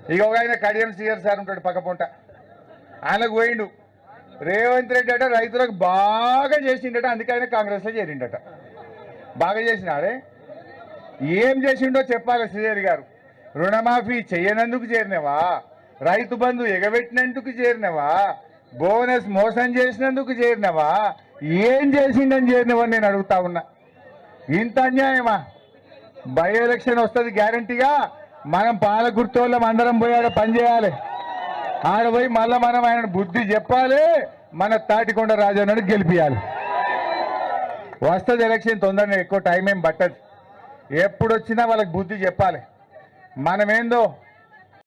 ఇక ఒక ఆయన కడియం సీఆర్ సార్ ఉంటాడు పక్క పొంట ఆయనకు పోయిండు రేవంత్ రెడ్డి అట రైతులకు బాగా చేసిండట అందుకే ఆయన కాంగ్రెస్లో చేరిండట బాగా చేసినాడే ఏం చేసిండో చెప్పాలి శ్రీహరి గారు రుణమాఫీ చేయనందుకు చేరినవా రైతు బంధు ఎగబెట్టినందుకు చేరినవా బోనస్ మోసం చేసినందుకు చేరినవా ఏం చేసిండని చేరినవా నేను అడుగుతా ఉన్నా ఇంత అన్యాయమా బై ఎలక్షన్ వస్తుంది గ్యారంటీగా మనం పాలకుర్తోళ్ళం అందరం పోయి ఆడ పనిచేయాలి ఆడ పోయి మళ్ళా మనం ఆయన బుద్ధి చెప్పాలి మన తాటికొండ రాజన్నను గెలిపియాలి వస్తుంది ఎలక్షన్ తొందరగా ఎక్కువ టైం ఏం పట్టదు ఎప్పుడు వచ్చినా వాళ్ళకి బుద్ధి చెప్పాలి మనమేందో